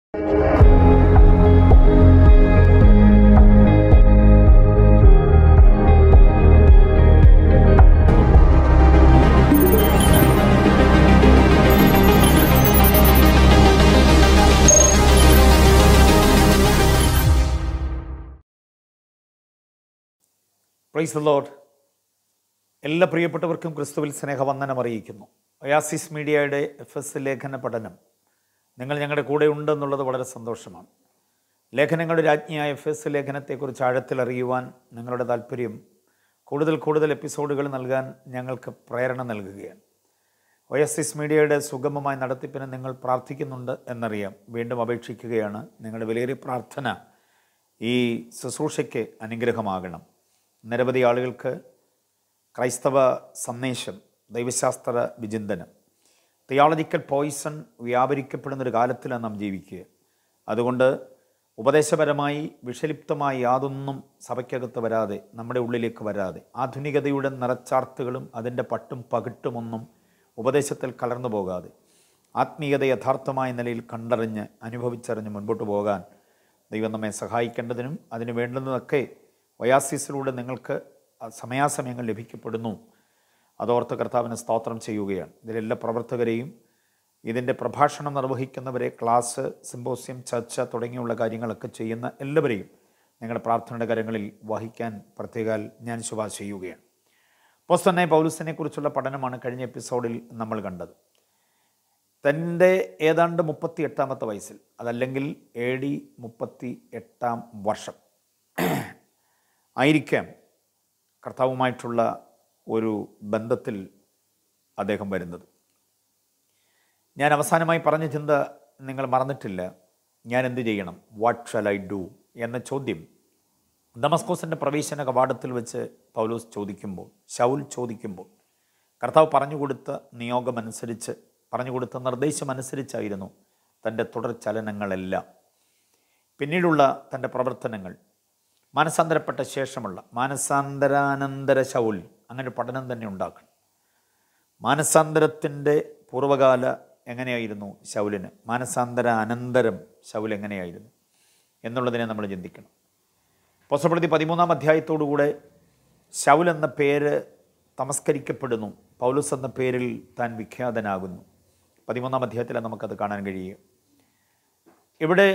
praise the load എല്ലാ പ്രിയപ്പെട്ടവർക്കും ക്രിസ്തുവിൽ സ്നേഹവന്ദനം അറിയിക്കുന്നു ഒയാസിസ് മീഡിയയുടെ എഫ് എസ് ലേഖന പഠനം നിങ്ങൾ ഞങ്ങളുടെ കൂടെ ഉണ്ടെന്നുള്ളത് വളരെ സന്തോഷമാണ് ലേഖനങ്ങളുടെ രാജ്ഞിയായ എഫ് എസ് ലേഖനത്തെക്കുറിച്ച് ആഴത്തിൽ അറിയുവാൻ നിങ്ങളുടെ താല്പര്യം കൂടുതൽ കൂടുതൽ എപ്പിസോഡുകൾ നൽകാൻ ഞങ്ങൾക്ക് പ്രേരണ നൽകുകയാണ് ഒയസിസ് മീഡിയയുടെ സുഗമമായ നടത്തിപ്പിന് നിങ്ങൾ പ്രാർത്ഥിക്കുന്നുണ്ട് എന്നറിയാം വീണ്ടും അപേക്ഷിക്കുകയാണ് നിങ്ങളുടെ വിലയേറിയ പ്രാർത്ഥന ഈ ശുശ്രൂഷയ്ക്ക് അനുഗ്രഹമാകണം നിരവധി ആളുകൾക്ക് ക്രൈസ്തവ സന്ദേശം ദൈവശാസ്ത്ര വിചിന്തനം തിയോളജിക്കൽ പോയിസൺ വ്യാപരിക്കപ്പെടുന്ന ഒരു കാലത്തിലാണ് നാം ജീവിക്കുക അതുകൊണ്ട് ഉപദേശപരമായി വിഷലിപ്തമായി യാതൊന്നും സഭയ്ക്കകത്ത് വരാതെ നമ്മുടെ ഉള്ളിലേക്ക് വരാതെ ആധുനികതയുടെ നിറച്ചാർത്തുകളും അതിൻ്റെ പട്ടും പകിട്ടുമൊന്നും ഉപദേശത്തിൽ കലർന്നു പോകാതെ ആത്മീയത യഥാർത്ഥമായ നിലയിൽ കണ്ടറിഞ്ഞ് അനുഭവിച്ചറിഞ്ഞ് മുൻപോട്ട് പോകാൻ ദൈവം നമ്മെ സഹായിക്കേണ്ടതിനും അതിന് വേണ്ടുന്നതൊക്കെ വയാസിസിലൂടെ നിങ്ങൾക്ക് സമയാസമയങ്ങൾ ലഭിക്കപ്പെടുന്നു അതോർത്ത് കർത്താവിന് സ്തോത്രം ചെയ്യുകയാണ് ഇതിലെല്ലാ പ്രവർത്തകരെയും ഇതിൻ്റെ പ്രഭാഷണം നിർവഹിക്കുന്നവരെ ക്ലാസ് സിമ്പോസ്യം ചർച്ച തുടങ്ങിയുള്ള കാര്യങ്ങളൊക്കെ ചെയ്യുന്ന എല്ലാവരെയും നിങ്ങളുടെ പ്രാർത്ഥനയുടെ കാര്യങ്ങളിൽ വഹിക്കാൻ പ്രത്യേകാൽ ഞാൻ ശുപാർശ ചെയ്യുകയാണ് അപ്പോൾ തന്നെ പൗലുസിനെ കുറിച്ചുള്ള പഠനമാണ് കഴിഞ്ഞ എപ്പിസോഡിൽ നമ്മൾ കണ്ടത് തൻ്റെ ഏതാണ്ട് മുപ്പത്തി എട്ടാമത്തെ വയസ്സിൽ അതല്ലെങ്കിൽ എ ഡി മുപ്പത്തി എട്ടാം വർഷം ആയിരിക്കാം കർത്താവുമായിട്ടുള്ള ഒരു ബന്ധത്തിൽ അദ്ദേഹം വരുന്നത് ഞാൻ അവസാനമായി പറഞ്ഞ ചിന്ത നിങ്ങൾ മറന്നിട്ടില്ല ഞാൻ എന്ത് ചെയ്യണം വാട്ട് ഷാൽ ഐ ഡു എന്ന ചോദ്യം ദമസ്കോസിൻ്റെ പ്രവേശന കവാടത്തിൽ വെച്ച് പൗലോസ് ചോദിക്കുമ്പോൾ ശൗൽ ചോദിക്കുമ്പോൾ കർത്താവ് പറഞ്ഞു കൊടുത്ത നിയോഗമനുസരിച്ച് പറഞ്ഞു കൊടുത്ത നിർദ്ദേശമനുസരിച്ചായിരുന്നു തൻ്റെ തുടർ ചലനങ്ങളെല്ലാം പിന്നീടുള്ള തൻ്റെ പ്രവർത്തനങ്ങൾ മാനസാന്തരപ്പെട്ട ശേഷമുള്ള മാനസാന്തരാനന്തര ശൗൽ അങ്ങനെ പഠനം തന്നെ ഉണ്ടാക്കണം മാനസാന്തരത്തിൻ്റെ പൂർവ്വകാല എങ്ങനെയായിരുന്നു ശൗലിന് മാനസാന്തര അനന്തരം ശൗൽ എങ്ങനെയായിരുന്നു എന്നുള്ളതിനെ നമ്മൾ ചിന്തിക്കണം പൊസപ്പെടുത്തി പതിമൂന്നാം അധ്യായത്തോടുകൂടെ ശൗൽ എന്ന പേര് തമസ്കരിക്കപ്പെടുന്നു പൗലുസ് എന്ന പേരിൽ താൻ വിഖ്യാതനാകുന്നു പതിമൂന്നാം അധ്യായത്തിലാണ് നമുക്കത് കാണാൻ കഴിയുക ഇവിടെ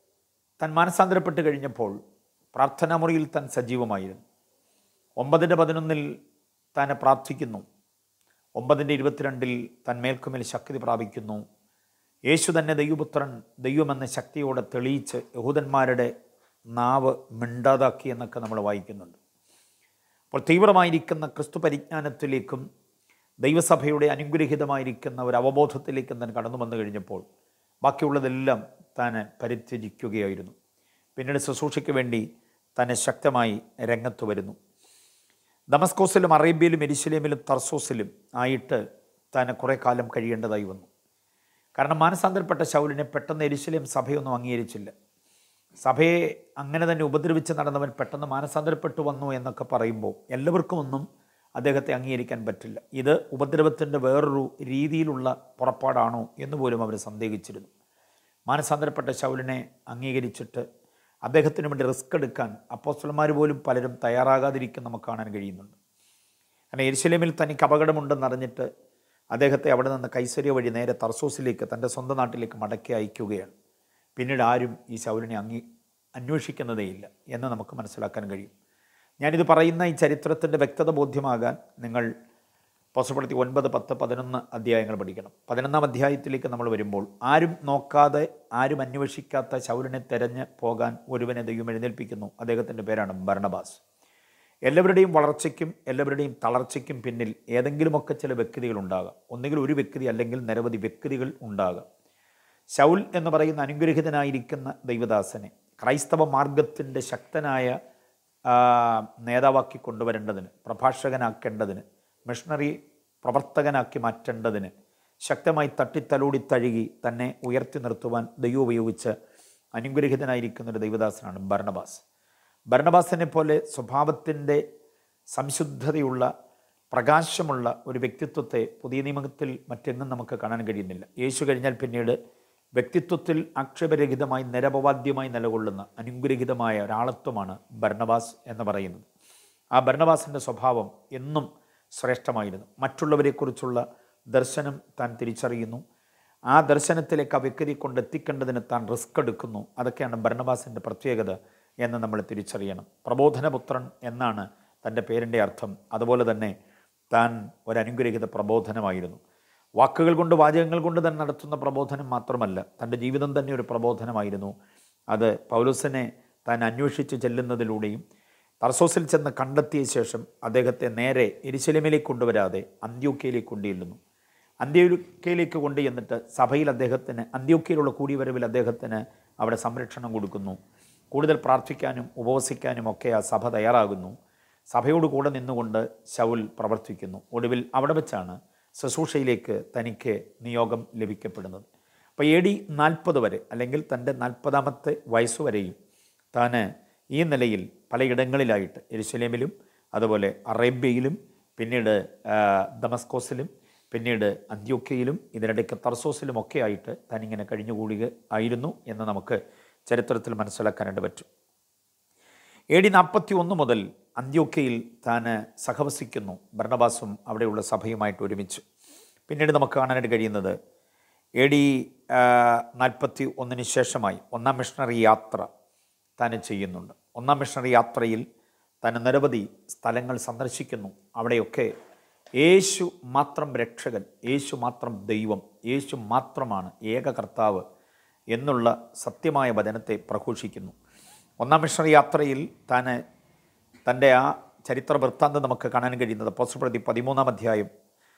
താൻ മാനസാന്തരപ്പെട്ട് കഴിഞ്ഞപ്പോൾ പ്രാർത്ഥനാമുറിയിൽ താൻ സജീവമായിരുന്നു ഒമ്പതിൻ്റെ പതിനൊന്നിൽ താനെ പ്രാർത്ഥിക്കുന്നു ഒമ്പതിൻ്റെ ഇരുപത്തിരണ്ടിൽ താൻ മേൽക്കുമേൽ ശക്തി പ്രാപിക്കുന്നു യേശു തന്നെ ദൈവപുത്രൻ ദൈവമെന്ന ശക്തിയോടെ തെളിയിച്ച് യഹൂദന്മാരുടെ നാവ് മിണ്ടാതാക്കി എന്നൊക്കെ നമ്മൾ വായിക്കുന്നുണ്ട് അപ്പോൾ തീവ്രമായിരിക്കുന്ന ക്രിസ്തു പരിജ്ഞാനത്തിലേക്കും ദൈവസഭയുടെ അനുഗ്രഹീതമായിരിക്കുന്ന ഒരു അവബോധത്തിലേക്കും താൻ കടന്നു വന്നു കഴിഞ്ഞപ്പോൾ ബാക്കിയുള്ളതെല്ലാം താൻ പരിത്യജിക്കുകയായിരുന്നു പിന്നീട് ശുശ്രൂഷയ്ക്ക് വേണ്ടി തന്നെ ശക്തമായി രംഗത്ത് വരുന്നു ദമസ്കോസിലും അറേബ്യയിലും എരിശിലേമിലും തർസോസിലും ആയിട്ട് താൻ കുറേ കാലം കഴിയേണ്ടതായി വന്നു കാരണം മാനസാന്തരപ്പെട്ട ശൗലിനെ പെട്ടെന്ന് എരിശിലേം സഭയൊന്നും അംഗീകരിച്ചില്ല സഭയെ അങ്ങനെ തന്നെ ഉപദ്രവിച്ച് നടന്നവൻ പെട്ടെന്ന് മാനസാന്തരപ്പെട്ടു വന്നു എന്നൊക്കെ പറയുമ്പോൾ എല്ലാവർക്കും ഒന്നും അദ്ദേഹത്തെ അംഗീകരിക്കാൻ പറ്റില്ല ഇത് ഉപദ്രവത്തിൻ്റെ വേറൊരു രീതിയിലുള്ള പുറപ്പാടാണോ എന്ന് പോലും അവർ സന്ദേഹിച്ചിരുന്നു മാനസാന്തരപ്പെട്ട ശൗലിനെ അംഗീകരിച്ചിട്ട് അദ്ദേഹത്തിന് വേണ്ടി റിസ്ക് എടുക്കാൻ അപ്പോസ്റ്റലന്മാർ പോലും പലരും തയ്യാറാകാതിരിക്കും നമുക്ക് കാണാൻ കഴിയുന്നുണ്ട് കാരണം എരിശിലേമിൽ തനിക്ക് അപകടമുണ്ടെന്നറിഞ്ഞിട്ട് അദ്ദേഹത്തെ അവിടെ നിന്ന് കൈസരിയ വഴി നേരെ തർസോസിലേക്ക് തൻ്റെ സ്വന്തം നാട്ടിലേക്ക് മടക്കി അയക്കുകയാണ് പിന്നീട് ആരും ഈ ശൗലിനെ അംഗീ അന്വേഷിക്കുന്നതേയില്ല എന്ന് നമുക്ക് മനസ്സിലാക്കാൻ കഴിയും ഞാനിത് പറയുന്ന ഈ ചരിത്രത്തിൻ്റെ വ്യക്തത ബോധ്യമാകാൻ നിങ്ങൾ പോസപ്പെടുത്തി ഒൻപത് പത്ത് പതിനൊന്ന് അധ്യായങ്ങൾ പഠിക്കണം പതിനൊന്നാം അധ്യായത്തിലേക്ക് നമ്മൾ വരുമ്പോൾ ആരും നോക്കാതെ ആരും അന്വേഷിക്കാത്ത ശൗലിനെ തെരഞ്ഞ് പോകാൻ ഒരുവനെ ദൈവം എഴുന്നേൽപ്പിക്കുന്നു അദ്ദേഹത്തിൻ്റെ പേരാണ് ഭരണബാസ് എല്ലാവരുടെയും വളർച്ചയ്ക്കും എല്ലാവരുടെയും തളർച്ചയ്ക്കും പിന്നിൽ ഏതെങ്കിലുമൊക്കെ ചില വ്യക്തികൾ ഉണ്ടാകാം ഒന്നുകിൽ ഒരു വ്യക്തി അല്ലെങ്കിൽ നിരവധി വ്യക്തികൾ ഉണ്ടാകാം ശൗൽ എന്ന് പറയുന്ന അനുഗ്രഹിതനായിരിക്കുന്ന ദൈവദാസനെ ക്രൈസ്തവ മാർഗത്തിൻ്റെ ശക്തനായ ആ, നേതാവാക്കി കൊണ്ടുവരേണ്ടതിന് പ്രഭാഷകനാക്കേണ്ടതിന് മിഷണറി പ്രവർത്തകനാക്കി മാറ്റേണ്ടതിന് ശക്തമായി തട്ടിത്തലോടി തഴുകി തന്നെ ഉയർത്തി നിർത്തുവാൻ ദൈവം ഉപയോഗിച്ച് അനുഗ്രഹിതനായിരിക്കുന്ന ഒരു ദൈവദാസനാണ് ഭരണബാസ് ഭരണബാസിനെ പോലെ സ്വഭാവത്തിൻ്റെ സംശുദ്ധതയുള്ള പ്രകാശമുള്ള ഒരു വ്യക്തിത്വത്തെ പുതിയ നിയമത്തിൽ മറ്റെങ്ങും നമുക്ക് കാണാൻ കഴിയുന്നില്ല യേശു കഴിഞ്ഞാൽ പിന്നീട് വ്യക്തിത്വത്തിൽ ആക്ഷേപരഹിതമായി നിരപവാദ്യമായി നിലകൊള്ളുന്ന അനുഗ്രഹിതമായ ഒരാളത്വമാണ് ഭരണവാസ് എന്ന് പറയുന്നത് ആ ഭരണവാസിൻ്റെ സ്വഭാവം എന്നും ശ്രേഷ്ഠമായിരുന്നു മറ്റുള്ളവരെക്കുറിച്ചുള്ള ദർശനം താൻ തിരിച്ചറിയുന്നു ആ ദർശനത്തിലേക്ക് ആ വ്യക്തി കൊണ്ടെത്തിക്കേണ്ടതിന് താൻ റിസ്ക് എടുക്കുന്നു അതൊക്കെയാണ് ഭരണവാസിൻ്റെ പ്രത്യേകത എന്ന് നമ്മൾ തിരിച്ചറിയണം പ്രബോധനപുത്രൻ എന്നാണ് തൻ്റെ പേരിൻ്റെ അർത്ഥം അതുപോലെ തന്നെ താൻ ഒരു അനുഗ്രഹിത പ്രബോധനമായിരുന്നു വാക്കുകൾ കൊണ്ട് വാചകങ്ങൾ കൊണ്ട് തന്നെ നടത്തുന്ന പ്രബോധനം മാത്രമല്ല തൻ്റെ ജീവിതം തന്നെ ഒരു പ്രബോധനമായിരുന്നു അത് പൗലോസിനെ താൻ അന്വേഷിച്ച് ചെല്ലുന്നതിലൂടെയും തർസോസിൽ ചെന്ന് കണ്ടെത്തിയ ശേഷം അദ്ദേഹത്തെ നേരെ എരിശിലമിലേക്ക് കൊണ്ടുവരാതെ അന്ത്യോക്കയിലേക്ക് കൊണ്ടുചെല്ലുന്നു അന്ത്യോക്കയിലേക്ക് കൊണ്ടു ചെന്നിട്ട് സഭയിൽ അദ്ദേഹത്തിന് അന്ത്യോക്കയിലുള്ള കൂടിവരവിൽ അദ്ദേഹത്തിന് അവിടെ സംരക്ഷണം കൊടുക്കുന്നു കൂടുതൽ പ്രാർത്ഥിക്കാനും ഉപവസിക്കാനും ഒക്കെ ആ സഭ തയ്യാറാകുന്നു സഭയോട് കൂടെ നിന്നുകൊണ്ട് ശൗൽ പ്രവർത്തിക്കുന്നു ഒടുവിൽ അവിടെ വെച്ചാണ് ശുശ്രൂഷയിലേക്ക് തനിക്ക് നിയോഗം ലഭിക്കപ്പെടുന്നത് അപ്പോൾ എ ഡി നാൽപ്പത് വരെ അല്ലെങ്കിൽ തൻ്റെ നാൽപ്പതാമത്തെ വയസ്സുവരെയും താൻ ഈ നിലയിൽ പലയിടങ്ങളിലായിട്ട് എരുസലേമിലും അതുപോലെ അറേബ്യയിലും പിന്നീട് ആ, ദമസ്കോസിലും പിന്നീട് അന്ത്യോക്കയിലും ഇതിനിടയ്ക്ക് തർസോസിലും ഒക്കെ ആയിട്ട് താൻ ഇങ്ങനെ കഴിഞ്ഞുകൂടുക ആയിരുന്നു എന്ന് നമുക്ക് ചരിത്രത്തിൽ മനസ്സിലാക്കാനായിട്ട് പറ്റും എ ഡി നാൽപ്പത്തി ഒന്ന് മുതൽ അന്ത്യോക്കയിൽ താൻ സഹവസിക്കുന്നു ഭരണബാസും അവിടെയുള്ള സഭയുമായിട്ട് ഒരുമിച്ച് പിന്നീട് നമുക്ക് കാണാനായിട്ട് കഴിയുന്നത് എ ഡി നാൽപ്പത്തി ഒന്നിന് ശേഷമായി ഒന്നാം മിഷണറി യാത്ര താൻ ചെയ്യുന്നുണ്ട് ഒന്നാം മിഷണറി യാത്രയിൽ താൻ നിരവധി സ്ഥലങ്ങൾ സന്ദർശിക്കുന്നു അവിടെയൊക്കെ യേശു മാത്രം രക്ഷകൻ യേശു മാത്രം ദൈവം യേശു മാത്രമാണ് ഏക കർത്താവ് എന്നുള്ള സത്യമായ വചനത്തെ പ്രഘോഷിക്കുന്നു ഒന്നാം മിഷണറി യാത്രയിൽ താൻ തൻ്റെ ആ ചരിത്ര വൃത്താന്തം നമുക്ക് കാണാൻ കഴിയുന്നത് പോസ്റ്റപ്രതി പതിമൂന്നാം അധ്യായം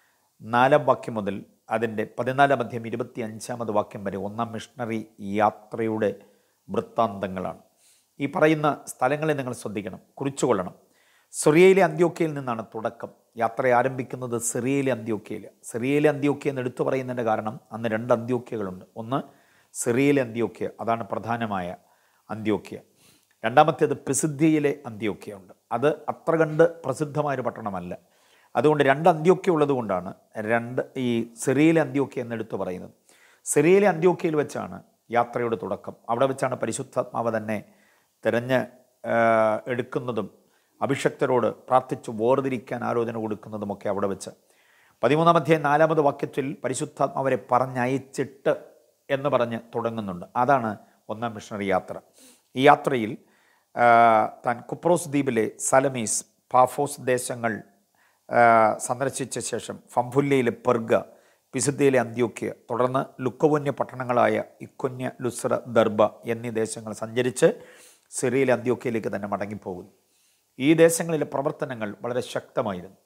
നാലാം വാക്യം മുതൽ അതിൻ്റെ പതിനാലാം അധ്യായം ഇരുപത്തി അഞ്ചാമത് വാക്യം വരെ ഒന്നാം മിഷണറി യാത്രയുടെ വൃത്താന്തങ്ങളാണ് ഈ പറയുന്ന സ്ഥലങ്ങളെ നിങ്ങൾ ശ്രദ്ധിക്കണം കുറിച്ചുകൊള്ളണം സിറിയയിലെ അന്ത്യോക്കയിൽ നിന്നാണ് തുടക്കം യാത്ര ആരംഭിക്കുന്നത് സിറിയയിലെ അന്ത്യോക്കയിൽ സിറിയയിലെ അന്ത്യോക്യ എന്ന് എടുത്തു പറയുന്നതിൻ്റെ കാരണം അന്ന് രണ്ട് അന്ത്യോക്യകളുണ്ട് ഒന്ന് സിറിയയിലെ അന്ത്യോക്യ അതാണ് പ്രധാനമായ അന്ത്യോക്യ രണ്ടാമത്തേത് പിസിദ്ധിയിലെ അന്ത്യോക്യ ഉണ്ട് അത് അത്ര കണ്ട് പ്രസിദ്ധമായൊരു പട്ടണമല്ല അതുകൊണ്ട് രണ്ട് അന്ത്യോക്യ ഉള്ളത് കൊണ്ടാണ് രണ്ട് ഈ സിറിയയിലെ അന്ത്യോക്യ എന്നെടുത്ത് പറയുന്നത് സിറിയയിലെ അന്ത്യോക്യയിൽ വെച്ചാണ് യാത്രയുടെ തുടക്കം അവിടെ വെച്ചാണ് പരിശുദ്ധാത്മാവ് തന്നെ തിരഞ്ഞ് ആ, എടുക്കുന്നതും അഭിഷക്തരോട് പ്രാർത്ഥിച്ച് വേർതിരിക്കാൻ ആലോചന കൊടുക്കുന്നതുമൊക്കെ അവിടെ വെച്ച് പതിമൂന്നാമധ്യായ നാലാമത് വാക്യത്തിൽ പരിശുദ്ധാത്മാവരെ പറഞ്ഞയച്ചിട്ട് എന്ന് പറഞ്ഞ് തുടങ്ങുന്നുണ്ട് അതാണ് ഒന്നാം മിഷണറി യാത്ര ഈ യാത്രയിൽ ആ, താൻ കുപ്രോസ് ദ്വീപിലെ സലമീസ് പാഫോസ് ദേശങ്ങൾ ആ, സന്ദർശിച്ച ശേഷം ഫംഫുല്ലയിലെ പെർഗ പിസുദ്ധയിലെ അന്ത്യോക്യ തുടർന്ന് ലുക്കവന്യ പട്ടണങ്ങളായ ഇക്കൊന്യ ലുസ്ര ദർബ എന്നീ ദേശങ്ങൾ സഞ്ചരിച്ച് സിറിയയിലെ അന്ത്യോക്യയിലേക്ക് തന്നെ മടങ്ങിപ്പോകുന്നു ഈ ദേശങ്ങളിലെ പ്രവർത്തനങ്ങൾ വളരെ ശക്തമായിരുന്നു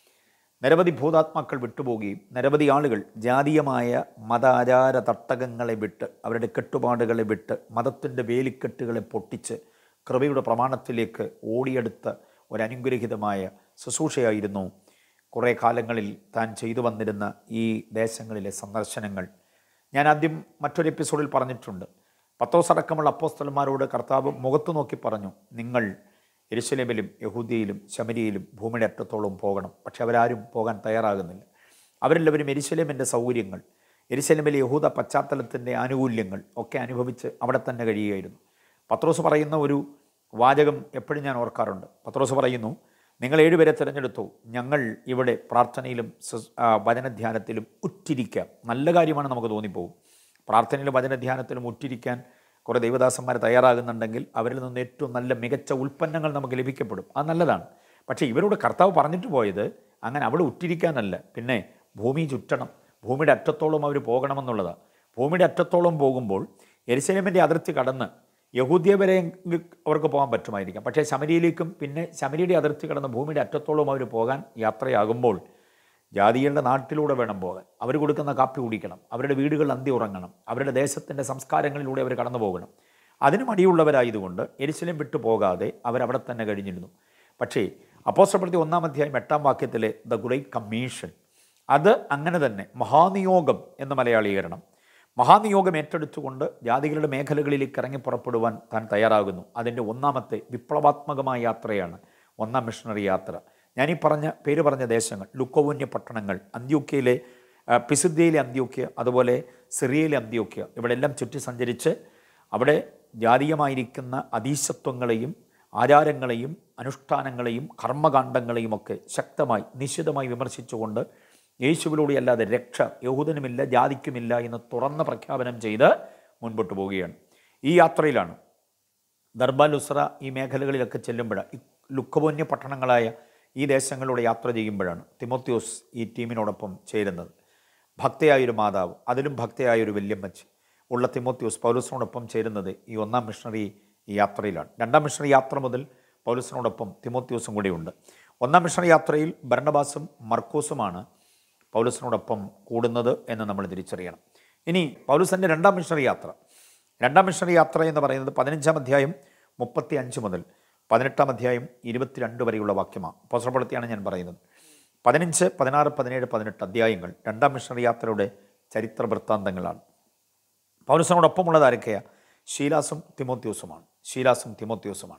നിരവധി ഭൂതാത്മാക്കൾ വിട്ടുപോകുകയും നിരവധി ആളുകൾ ജാതീയമായ മതാചാര തട്ടകങ്ങളെ വിട്ട് അവരുടെ കെട്ടുപാടുകളെ വിട്ട് മതത്തിൻ്റെ വേലിക്കെട്ടുകളെ പൊട്ടിച്ച് കൃപയുടെ പ്രമാണത്തിലേക്ക് ഓടിയെടുത്ത ഒരു അനുഗ്രഹിതമായ ശുശ്രൂഷയായിരുന്നു കുറേ കാലങ്ങളിൽ താൻ ചെയ്തു വന്നിരുന്ന ഈ ദേശങ്ങളിലെ സന്ദർശനങ്ങൾ ഞാൻ ആദ്യം മറ്റൊരു എപ്പിസോഡിൽ പറഞ്ഞിട്ടുണ്ട് പത്തോസ് അടക്കമുള്ള അപ്പോസ്തലന്മാരോട് കർത്താവ് മുഖത്ത് നോക്കി പറഞ്ഞു നിങ്ങൾ എരുശലേമിലും യഹൂദിയയിലും ശമരിയിലും ഭൂമിയുടെ അറ്റത്തോളം പോകണം പക്ഷെ അവരാരും പോകാൻ തയ്യാറാകുന്നില്ല അവരെല്ലാവരും എരുശലേമിൻ്റെ സൗകര്യങ്ങൾ എരുശലേമിലെ യഹൂദ പശ്ചാത്തലത്തിൻ്റെ ആനുകൂല്യങ്ങൾ ഒക്കെ അനുഭവിച്ച് അവിടെ തന്നെ കഴിയുകയായിരുന്നു പത്രോസ് പറയുന്ന ഒരു വാചകം എപ്പോഴും ഞാൻ ഓർക്കാറുണ്ട് പത്രോസ് പറയുന്നു നിങ്ങൾ ഏഴുപേരെ തിരഞ്ഞെടുത്തു ഞങ്ങൾ ഇവിടെ പ്രാർത്ഥനയിലും സസ്- ആ, വചനധ്യാനത്തിലും ഉറ്റിരിക്കാം നല്ല കാര്യമാണ് നമുക്ക് തോന്നിപ്പോകും പ്രാർത്ഥനയിലും വചനധ്യാനത്തിലും ഉറ്റിരിക്കാൻ കുറേ ദൈവദാസന്മാർ തയ്യാറാകുന്നുണ്ടെങ്കിൽ അവരിൽ നിന്ന് ഏറ്റവും നല്ല മികച്ച ഉൽപ്പന്നങ്ങൾ നമുക്ക് ലഭിക്കപ്പെടും അത് നല്ലതാണ് പക്ഷേ ഇവരോട് കർത്താവ് പറഞ്ഞിട്ട് പോയത് അങ്ങനെ അവിടെ ഉറ്റിരിക്കാനല്ല പിന്നെ ഭൂമി ചുറ്റണം ഭൂമിയുടെ അറ്റത്തോളം അവർ പോകണമെന്നുള്ളതാണ് ഭൂമിയുടെ അറ്റത്തോളം പോകുമ്പോൾ എരിശലേമിൻ്റെ അതിർത്തി കടന്ന് യഹൂദ്യ വരെ അവർക്ക് പോകാൻ പറ്റുമായിരിക്കാം പക്ഷേ ശമരിയിലേക്കും പിന്നെ ശമരിയുടെ അതിർത്തി കടന്ന് ഭൂമിയുടെ അറ്റത്തോളം അവർ പോകാൻ യാത്രയാകുമ്പോൾ ജാതികളുടെ നാട്ടിലൂടെ വേണം പോകാൻ അവർ കൊടുക്കുന്ന കാപ്പി കുടിക്കണം അവരുടെ വീടുകൾ അന്തി ഉറങ്ങണം അവരുടെ ദേശത്തിൻ്റെ സംസ്കാരങ്ങളിലൂടെ അവർ കടന്നു പോകണം അതിന് മടിയുള്ളവരായതുകൊണ്ട് എരിശിലം വിട്ടു പോകാതെ അവരവിടെ തന്നെ കഴിഞ്ഞിരുന്നു പക്ഷേ അപ്പോസ്റ്റപ്രതി ഒന്നാം അധ്യായം എട്ടാം വാക്യത്തിലെ ദ ഗ്രേറ്റ് കമ്മീഷൻ അത് അങ്ങനെ തന്നെ മഹാനിയോഗം എന്ന് മലയാളീകരണം മഹാനിയോഗം ഏറ്റെടുത്തുകൊണ്ട് ജാതികളുടെ മേഖലകളിലേക്ക് ഇറങ്ങി പുറപ്പെടുവാൻ താൻ തയ്യാറാകുന്നു അതിൻ്റെ ഒന്നാമത്തെ വിപ്ലവാത്മകമായ യാത്രയാണ് ഒന്നാം മിഷണറി യാത്ര ഞാനീ പറഞ്ഞ പേര് പറഞ്ഞ ദേശങ്ങൾ ലുക്കോവുന്യ പട്ടണങ്ങൾ അന്ത്യൂക്കയിലെ ആ, പിസുദ്യയിലെ അന്ത്യോക്യ അതുപോലെ സിറിയയിലെ അന്ത്യോക്യ ഇവിടെല്ലാം ചുറ്റി സഞ്ചരിച്ച് അവിടെ ജാതീയമായിരിക്കുന്ന അതീശത്വങ്ങളെയും ആചാരങ്ങളെയും അനുഷ്ഠാനങ്ങളെയും കർമ്മകാണ്ഡങ്ങളെയും ഒക്കെ ശക്തമായി നിശിതമായി വിമർശിച്ചുകൊണ്ട് യേശുവിലൂടെ അല്ലാതെ രക്ഷ യഹൂദനുമില്ല ജാതിക്കുമില്ല എന്ന് തുറന്ന പ്രഖ്യാപനം ചെയ്ത് മുൻപോട്ട് പോവുകയാണ് ഈ യാത്രയിലാണ് ദർബ ലുസ്ര ഈ മേഖലകളിലൊക്കെ ചെല്ലുമ്പോഴാണ് ഈ ലുക്കബോന്യ പട്ടണങ്ങളായ ഈ ദേശങ്ങളിലൂടെ യാത്ര ചെയ്യുമ്പോഴാണ് തിമോത്യോസ് ഈ ടീമിനോടൊപ്പം ചേരുന്നത് ഭക്തയായൊരു മാതാവ് അതിലും ഭക്തയായൊരു വല്യമ്മച്ചി ഉള്ള തിമോത്യോസ് പൗലൂസിനോടൊപ്പം ചേരുന്നത് ഈ ഒന്നാം മിഷണറി യാത്രയിലാണ് രണ്ടാം മിഷണറി യാത്ര മുതൽ പൗലൂസിനോടൊപ്പം തിമോത്യോസും കൂടെയുണ്ട് ഒന്നാം മിഷണറി യാത്രയിൽ ഭരണബാസും മർക്കോസുമാണ് പൗലൂസിനോടൊപ്പം കൂടുന്നത് എന്ന് നമ്മൾ തിരിച്ചറിയണം ഇനി പൗലൂസിൻ്റെ രണ്ടാം മിഷണറി യാത്ര രണ്ടാം മിഷണറി യാത്ര എന്ന് പറയുന്നത് പതിനഞ്ചാം അധ്യായം മുപ്പത്തി അഞ്ച് മുതൽ പതിനെട്ടാം അധ്യായം ഇരുപത്തിരണ്ട് വരെയുള്ള വാക്യമാണ് പോസ്റ്റർപ്പെടുത്തിയാണ് ഞാൻ പറയുന്നത് പതിനഞ്ച് പതിനാറ് പതിനേഴ് പതിനെട്ട് അധ്യായങ്ങൾ രണ്ടാം മിഷണറി യാത്രയുടെ ചരിത്ര വൃത്താന്തങ്ങളാണ് പൗലൂസിനോടൊപ്പമുള്ളത് ആരൊക്കെയാണ് ഷീലാസും തിമോത്യോസുമാണ് ഷീലാസും തിമോത്യോസുമാണ്